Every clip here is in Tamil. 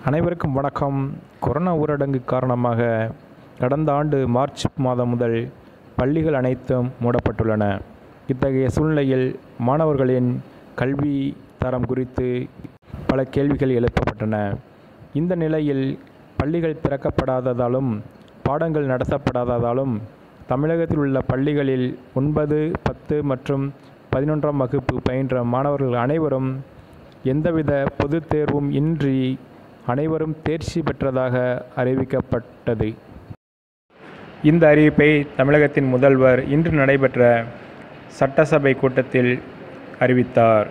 அனைவருக்கும் வணக்கம் கொரோனா ஊரடங்கு காரணமாக கடந்த ஆண்டு மார்ச் மாதம் முதல் பள்ளிகள் அனைத்தும் மூடப்பட்டுள்ளன இத்தகைய சூழ்நிலையில் மாணவர்களின் கல்வி தரம் குறித்து பல கேள்விகள் எழுப்பப்பட்டன இந்த நிலையில் பள்ளிகள் திறக்கப்படாததாலும் பாடங்கள் நடத்தப்படாததாலும் தமிழகத்தில் உள்ள பள்ளிகளில் ஒன்பது பத்து மற்றும் பதினொன்றாம் வகுப்பு பயின்ற மாணவர்கள் அனைவரும் எந்தவித பொதுத் தேர்வும் இன்றி அனைவரும் தேர்ச்சி பெற்றதாக அறிவிக்கப்பட்டது இந்த அறிவிப்பை தமிழகத்தின் முதல்வர் இன்று நடைபெற்ற சட்டசபை கூட்டத்தில் அறிவித்தார்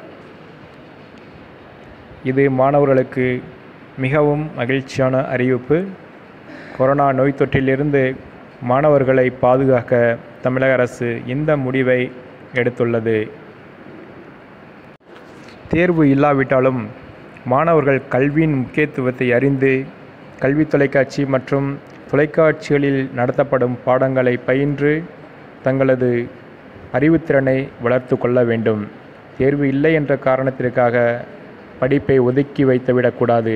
இது மாணவர்களுக்கு மிகவும் மகிழ்ச்சியான அறிவிப்பு கொரோனா நோய் தொற்றிலிருந்து மாணவர்களை பாதுகாக்க தமிழக அரசு இந்த முடிவை எடுத்துள்ளது தேர்வு இல்லாவிட்டாலும் மாணவர்கள் கல்வியின் முக்கியத்துவத்தை அறிந்து கல்வி தொலைக்காட்சி மற்றும் தொலைக்காட்சிகளில் நடத்தப்படும் பாடங்களை பயின்று தங்களது அறிவுத்திறனை வளர்த்து கொள்ள வேண்டும் தேர்வு இல்லை என்ற காரணத்திற்காக படிப்பை ஒதுக்கி வைத்துவிடக்கூடாது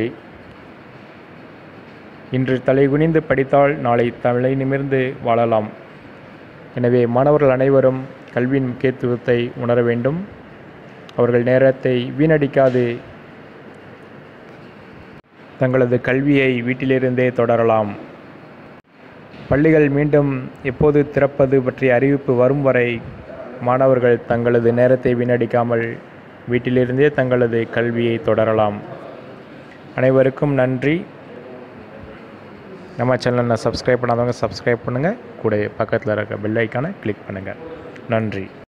இன்று தலைகுனிந்து படித்தால் நாளை தலை நிமிர்ந்து வாழலாம் எனவே மாணவர்கள் அனைவரும் கல்வியின் முக்கியத்துவத்தை உணர வேண்டும் அவர்கள் நேரத்தை வீணடிக்காது தங்களது கல்வியை வீட்டிலிருந்தே தொடரலாம் பள்ளிகள் மீண்டும் எப்போது திறப்பது பற்றிய அறிவிப்பு வரும் வரை மாணவர்கள் தங்களது நேரத்தை வீணடிக்காமல் வீட்டிலிருந்தே தங்களது கல்வியை தொடரலாம் அனைவருக்கும் நன்றி நம்ம சேனலை சப்ஸ்கிரைப் பண்ணாதவங்க சப்ஸ்கிரைப் பண்ணுங்கள் கூட பக்கத்தில் இருக்க பெல் ஐக்கானை கிளிக் பண்ணுங்கள் நன்றி